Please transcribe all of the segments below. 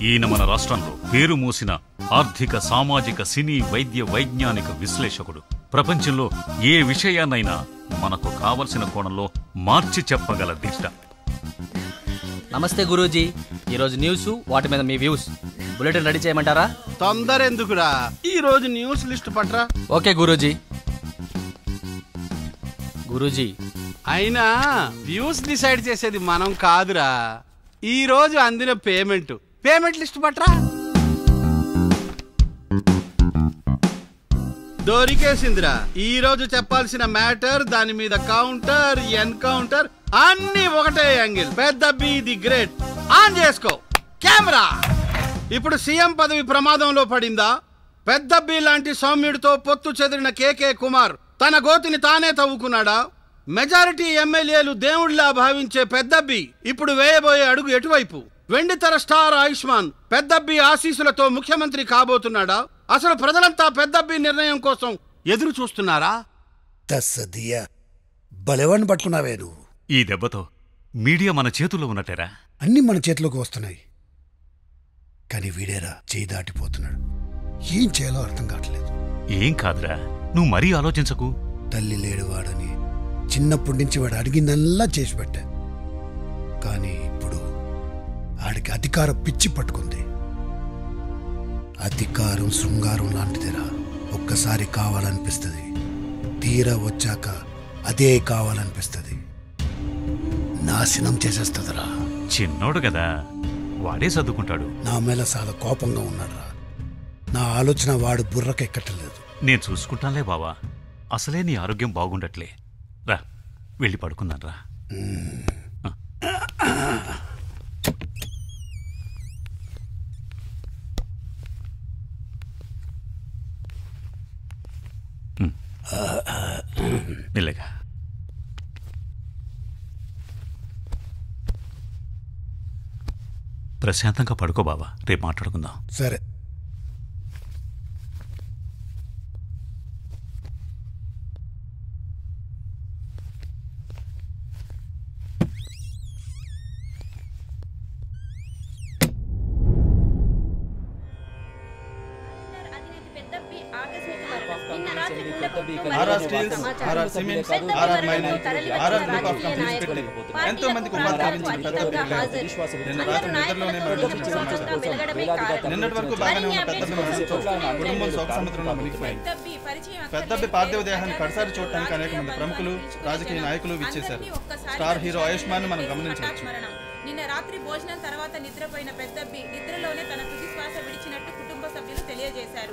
ఈయన మన రాష్ట్రంలో పేరు మోసిన ఆర్థిక సామాజిక సినీ వైద్య వైజ్ఞానిక విశ్లేషకుడు ప్రపంచంలో ఏ విషయాన్నైనా మనకు కావలసిన కోణంలో మార్చి చెప్పగల దిట్ట నమస్తే గురూజీ ఈరోజు న్యూస్ వాటి మీద మీ వ్యూస్ బులెటిన్ రెడీ చేయమంటారా తొందర ఎందుకురా ఈ రోజు న్యూస్ లిస్ట్ పట్రా ఓకే గురూజీ గురూజీ అయినా వ్యూస్ డిసైడ్ చేసేది మనం కాదురా ఈ రోజు అందిన పేమెంట్ పేమెంట్ లిస్ట్ పట్రా దొరికేసిందిరా ఈ రోజు చెప్పాల్సిన మ్యాటర్ దాని మీద కౌంటర్ ఎన్కౌంటర్ అన్ని ఒకటే యాంగిల్ పెద్ద బి ది గ్రేట్ ఆన్ చేసుకో కెమెరా ఇప్పుడు సీఎం పదవి ప్రమాదంలో పడిందా పెద్ద బి లాంటి సౌమ్యుడితో పొత్తు చెదిరిన కేకే కుమార్ తన గోతిని తానే తవ్వుకున్నాడా మెజారిటీ ఎమ్మెల్యేలు దేవుళ్లా భావించే పెద్దబ్బి ఇప్పుడు వేయబోయే అడుగు ఎటువైపు వెండితెర స్టార్ ఆయుష్మాన్ పెద్దబ్బి ఆశీస్సులతో ముఖ్యమంత్రి కాబోతున్నాడా అసలు ప్రజలంతా పెద్దబ్బి నిర్ణయం కోసం ఎదురు చూస్తున్నారా తస్సదియా బలెవాడిని పట్టుకున్నావే నువ్వు ఈ దెబ్బతో మీడియా మన చేతుల్లో ఉన్నట్టేరా అన్నీ మన చేతిలోకి వస్తున్నాయి కానీ వీడేరా చేయి దాటిపోతున్నాడు ఏం చేయాలో అర్థం కావట్లేదు ఏం కాదురా నువ్వు మరీ ఆలోచించకు తల్లి లేడువాడని చిన్నప్పటి నుంచి వాడు అడిగిందల్లా చేసి పెట్టా కానీ ఇప్పుడు ఆడికి అధికార పిచ్చి పట్టుకుంది అధికారం శృంగారం లాంటిదిరా ఒక్కసారి కావాలనిపిస్తుంది తీరా వచ్చాక అదే కావాలనిపిస్తుంది నాశనం చేసేస్తుందిరా చిన్నోడు కదా వాడే సర్దుకుంటాడు నా మీద చాలా కోపంగా ఉన్నాడురా నా ఆలోచన వాడు బుర్రకెక్కట్లేదు నేను చూసుకుంటానులే బావా అసలే నీ ఆరోగ్యం బాగుండట్లే రా వెళ్ళి పడుకుందాం రా మెల్లగా ప్రశాంతంగా పడుకో బావా రేపు మాట్లాడుకుందాం సరే RR steels RR cements RR mining RR group of companies పెట్టి ఎంతో మందికి ఉపాధి కల్పించిన పెద్ద బిల్లు నిన్న రాత్రి నిద్రలోనే మరణించిన సమాచారం నిన్నటి వరకు బాగానే ఉన్న పెద్ద మరణంతో కుటుంబం శోక సముద్రంలో మునిగిపోయింది పెద్దబ్బి పార్థివ దేహాన్ని కడసారి చూడటానికి అనేక మంది ప్రముఖులు రాజకీయ నాయకులు విచ్చేశారు స్టార్ హీరో ఆయుష్మాన్ మనం గమనించవచ్చు నిన్న రాత్రి భోజనం తర్వాత నిద్రపోయిన పెద్దబ్బి నిద్రలోనే తన తుది శ్వాస విడిచినట్టు కుటుంబ సభ్యులు తెలియజేశారు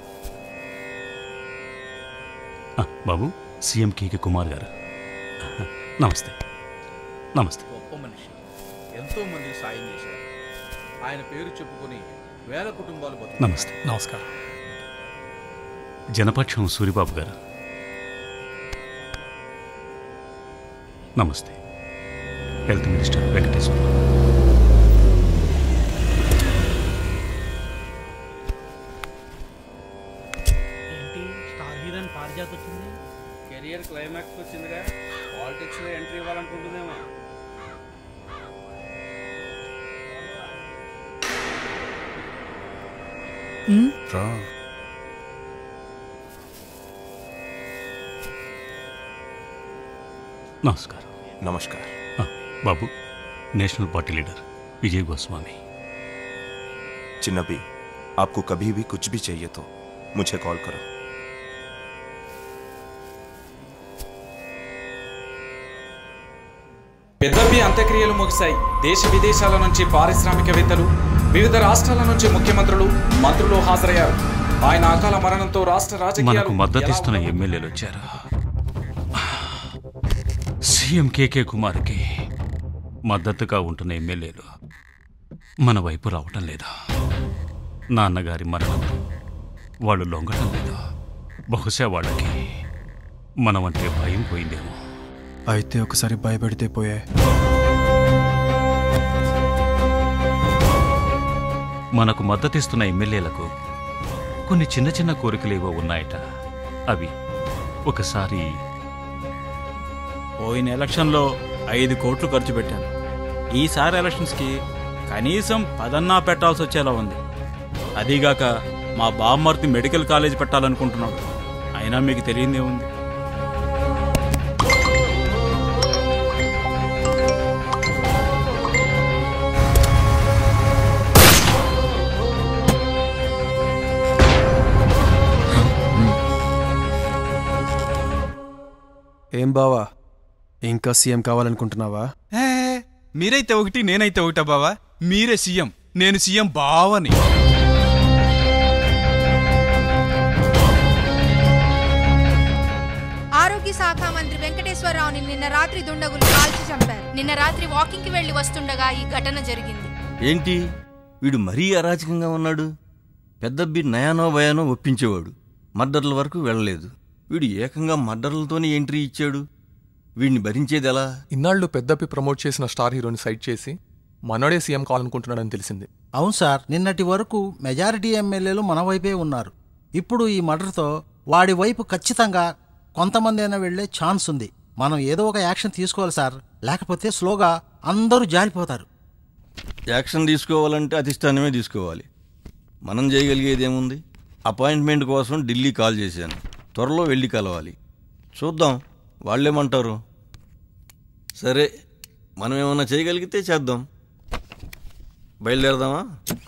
ఆ, బాబు సీఎం కేకే కుమార్ గారు నమస్తే నమస్తే గొప్ప మనిషి ఎంతో మంది సాయం చేశారు ఆయన పేరు చెప్పుకొని వేల కుటుంబాలు బతుకు నమస్తే నమస్కారం జనపక్షం సూరిబాబు గారు నమస్తే హెల్త్ మినిస్టర్ వెంకటేశ్వర ఏంటి స్టార్ హీరోయిన్ పారిజాత్ వచ్చింది కెరియర్ క్లైమాక్స్ వచ్చిందిగా పాలిటిక్స్ లో ఎంట్రీ ఇవ్వాలనుకుంటుందేమో రా నమస్కారం नमस्कार ఆ, బాబు national party leader Vijay Goswami Chinnabbi आपको कभी भी कुछ भी चाहिए तो मुझे कॉल करो పెద్దపి అంత్యక్రియలు ముగిశాయి దేశ విదేశాల నుంచి పారిశ్రామికవేత్తలు వివిధ రాష్ట్రాల నుంచి ముఖ్యమంత్రులు మంత్రులు హాజరయ్యారు ఆయన అకాల మరణంతో రాష్ట్ర రాజకీయాలు మనకు మద్దతిస్తున్న ఎలా ఎమ్మెల్యేలు వచ్చారు సీఎం కేకే కుమార్కి మద్దతుగా ఉంటున్న ఎమ్మెల్యేలు మన వైపు రావటం లేదు నాన్నగారి మరణంతో వాళ్ళు లొంగటం లేదు బహుశా వాళ్ళకి మనమంటే భయం పోయిందేమో అయితే ఒకసారి భయపెడితే పోయే మనకు మద్దతిస్తున్న ఎమ్మెల్యేలకు కొన్ని చిన్న చిన్న కోరికలేవో ఉన్నాయట అవి ఒకసారి పోయిన ఎలక్షన్లో ఐదు కోట్లు ఖర్చు పెట్టాను ఈసారి ఎలక్షన్స్కి కనీసం పదన్నా పెట్టాల్సి వచ్చేలా ఉంది అదీగాక మా బామ్మర్తి మెడికల్ కాలేజ్ పెట్టాలనుకుంటున్నాడు అయినా మీకు తెలియందే ఉంది ఏం బావా ఇంకా సీఎం కావాలనుకుంటున్నావా ఏ, మీరైతే ఒకటి నేనైతే ఒకటా బావా మీరే సీఎం నేను సీఎం బావని ఆరోగ్య శాఖ మంత్రి వెంకటేశ్వరరావుని నిన్న రాత్రి దుండగులు కాల్చి చంపారు నిన్న రాత్రి వాకింగ్ కి వెళ్లి వస్తుండగా ఈ ఘటన జరిగింది ఏంటి వీడు మరీ అరాచకంగా ఉన్నాడు పెద్దబ్బి నయానో భయానో ఒప్పించేవాడు మర్డర్ల వరకు వెళ్ళలేదు వీడు ఏకంగా మర్డర్లతోనే ఎంట్రీ ఇచ్చాడు వీడిని భరించేది ఎలా ఇన్నాళ్ళు పెద్దపి ప్రమోట్ చేసిన స్టార్ హీరోని సైట్ చేసి మనోడే సీఎం కావాలనుకుంటున్నాడని తెలిసింది అవును సార్ నిన్నటి వరకు మెజారిటీ ఎమ్మెల్యేలు మన వైపే ఉన్నారు ఇప్పుడు ఈ మర్డర్తో వాడి వైపు ఖచ్చితంగా కొంతమంది అయినా వెళ్లే ఛాన్స్ ఉంది మనం ఏదో ఒక యాక్షన్ తీసుకోవాలి సార్ లేకపోతే స్లోగా అందరూ జారిపోతారు యాక్షన్ తీసుకోవాలంటే అధిష్టానమే తీసుకోవాలి మనం చేయగలిగేది ఏముంది అపాయింట్మెంట్ కోసం ఢిల్లీ కాల్ చేశాను త్వరలో వెళ్ళి కలవాలి చూద్దాం వాళ్ళేమంటారు సరే మనం ఏమన్నా చేయగలిగితే చేద్దాం బయలుదేరదామా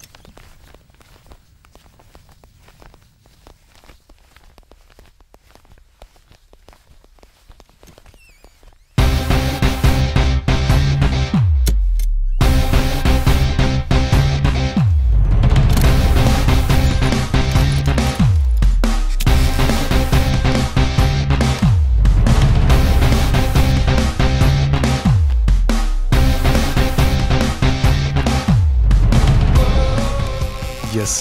ఎస్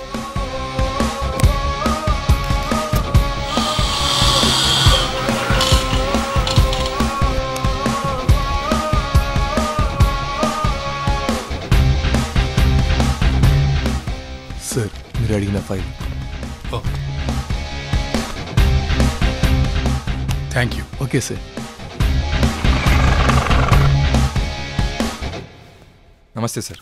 సార్ మీరు అడిగిన file thank you okay sir నమస్తే sir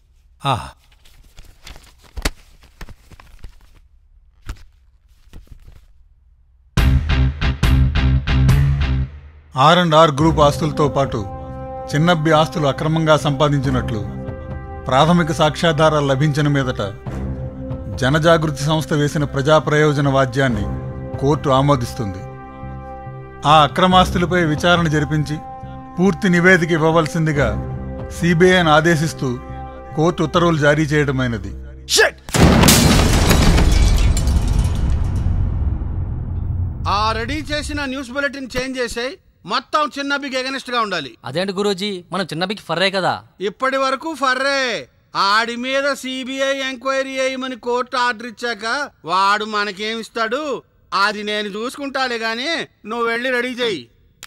R and R group ఆస్తులతో పాటు చిన్నబ్బి ఆస్తులు అక్రమంగా సంపాదించినట్లు ప్రాథమిక సాక్ష్యాధారాలు లభించిన మీదట జనజాగృతి సంస్థ వేసిన ప్రజా ప్రయోజన వాద్యాన్ని కోర్టు ఆమోదిస్తుంది ఆ అక్రమాస్తులపై విచారణ జరిపించి పూర్తి నివేదిక ఇవ్వవలసిందిగా సిబిఐని ఆదేశిస్తూ కోర్టు ఉత్తర్వులు జారీ చేయడమైనది ఆ రెడీ చేసిన న్యూస్ బులెటిన్ చేంజ్ చేసేయ్ మొత్తం చిన్నబ్బికి ఎగనెస్ట్ గా ఉండాలి అదేంటి గురూజీ మనం చిన్నబికి ఫర్రే కదా ఇప్పటి వరకు ఫర్రే ఆడి మీద సిబిఐ ఎంక్వైరీ చేయమని కోర్టు ఆర్డర్ ఇచ్చాక వాడు మనకేమిస్తాడు అది నేను చూసుకుంటాలే గాని నువ్వు వెళ్ళి రెడీ చెయ్యి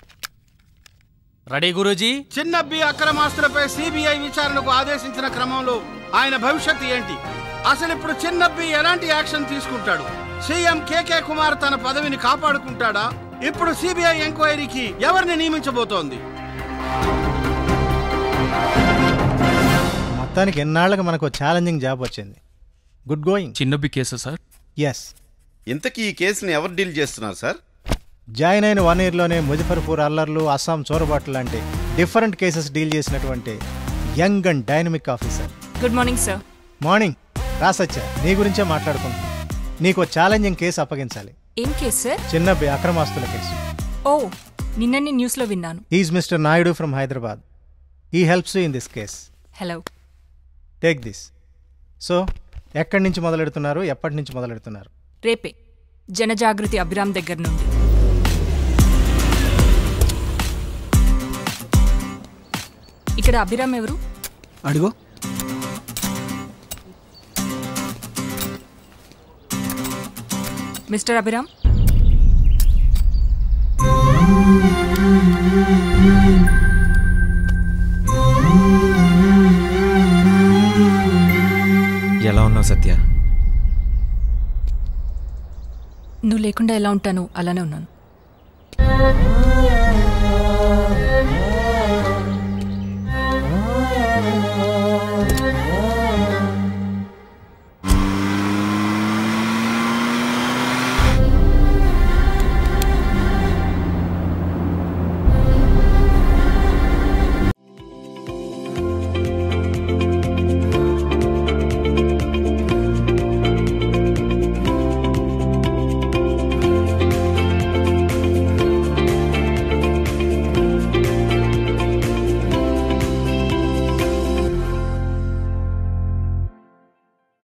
రెడీ గురూజీ చిన్నబ్బి అక్రమాస్తులపై సిబిఐ విచారణకు ఆదేశించిన క్రమంలో ఆయన భవిష్యత్తు ఏంటి అసలు ఇప్పుడు చిన్నబ్బి ఎలాంటి యాక్షన్ తీసుకుంటాడు సీఎం కేకే కుమార్ తన పదవిని కాపాడుకుంటాడా ఇప్పుడు సిబిఐ ఎంక్వైరీకి ఎవరిని నియమించబోతోంది మొత్తానికి ఎన్నాళ్ళకి మనకు ఛాలెంజింగ్ జాబ్ వచ్చింది గుడ్ గోయింగ్ చిన్నబ్బి కేసా సార్ ఎస్ ఇంతకీ ఈ కేసుని ఎవరు డీల్ చేస్తున్నారు సార్ జాయిన్ అయిన వన్ ఇయర్లోనే ముజఫర్పూర్ అల్లర్లు అస్సాం చోరబాట్లు లాంటి డిఫరెంట్ కేసెస్ డీల్ చేసినటువంటి young and dynamic officer good morning sir morning రాసచ్చా నీ గురించే మాట్లాడుకుంటున్నాం నీకు ఛాలెంజింగ్ కేసు అప్పగించాలి ఏం కేసు సార్ చిన్నబ్బి అక్రమాస్తుల కేసు ఓ నిన్ననే న్యూస్లో విన్నాను is mister Naidu from Hyderabad he helps in this case hello take this so ఎక్కడి నుంచి మొదలెడుతున్నారు ఎప్పటి నుంచి మొదలెడుతున్నారు రేపే జనజాగృతి అభిరామ్ దగ్గర నుండి ఇక్కడ అభిరామ్ ఎవరు అడుగు మిస్టర్ అభిరామ్ ఎలా ఉన్నావు సత్య నువ్వు లేకుండా ఎలా ఉంటాను అలానే ఉన్నాను